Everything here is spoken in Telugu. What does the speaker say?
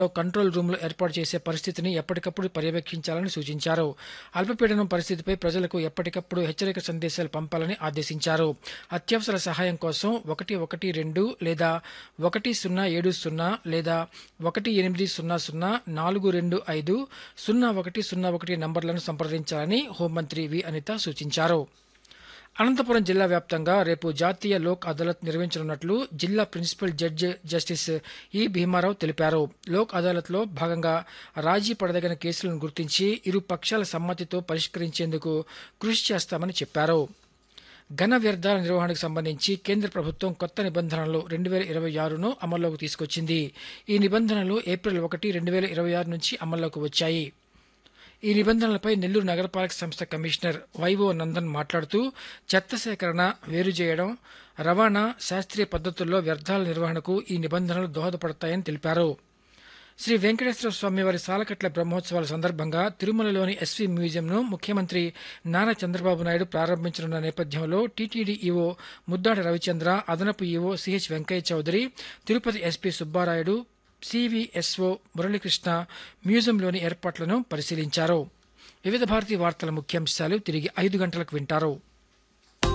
కంట్రోల్ రూమ్లు ఏర్పాటు చేసే పరిస్థితిని ఎప్పటికప్పుడు పర్యవేక్షించాలని సూచించారు అల్పపీడనం పరిస్థితిపై ప్రజలకు ఎప్పటికప్పుడు హెచ్చరిక సందేశాలు పంపాలని ఆదేశించారు అత్యవసర సహాయం కోసం ఒకటి ఒకటి రెండు లేదా ఒకటి సున్నా ఏడు సున్నా లేదా ఒకటి ఎనిమిది సున్నా సున్నా నాలుగు రెండు ఐదు సున్నా ఒకటి సున్నా ఒకటి నంబర్లను సంప్రదించాలని హోంమంత్రి వి అనిత సూచించారు అనంతపురం జిల్లా వ్యాప్తంగా రేపు జాతీయ లోక్ అదాలత్ నిర్వహించనున్నట్లు జిల్లా ప్రిన్సిపల్ జడ్జి జస్టిస్ ఈ భీమారావు తెలిపారు లోక్ అదాలత్లో భాగంగా రాజీ పడదగిన కేసులను గుర్తించి ఇరు పక్షాల సమ్మతితో పరిష్కరించేందుకు కృషి చేస్తామని చెప్పారు ఘన వ్యర్థాల నిర్వహణకు సంబంధించి కేంద్ర ప్రభుత్వం కొత్త నిబంధనలు రెండు వేల ఇరవై ఆరును అమల్లోకి తీసుకొచ్చింది ఈ నిబంధనలు ఏప్రిల్ ఒకటి రెండు వేల ఇరవై ఆరు నుంచి అమల్లోకి వచ్చాయి ఈ నిబంధనలపై నెల్లూరు నగరపాలక సంస్థ కమిషనర్ వైవో నందన్ మాట్లాడుతూ చెత్త సేకరణ వేరు చేయడం రవాణా శాస్త్రీయ పద్ధతుల్లో వ్యర్థాల నిర్వహణకు ఈ నిబంధనలు దోహదపడతాయని తెలిపారు శ్రీ వెంకటేశ్వర స్వామి వారి సాలకట్ల బ్రహ్మోత్సవాల సందర్భంగా తిరుమలలోని ఎస్వీ మ్యూజియంను ముఖ్యమంత్రి నారా చంద్రబాబు నాయుడు ప్రారంభించనున్న నేపథ్యంలో టీటీడీ ఈవో ముద్దాడ రవిచంద్ర అదనపు EO CH Venkaiah Chowdary Tirupati SP Subbarayudu CVSO Muralikrishna మ్యూజియంలోని ఏర్పాట్లను పరిశీలించారు వివిధ భారతీ వార్తల ముఖ్యాంశాలు తిరిగి ఐదు గంటలకు వింటారు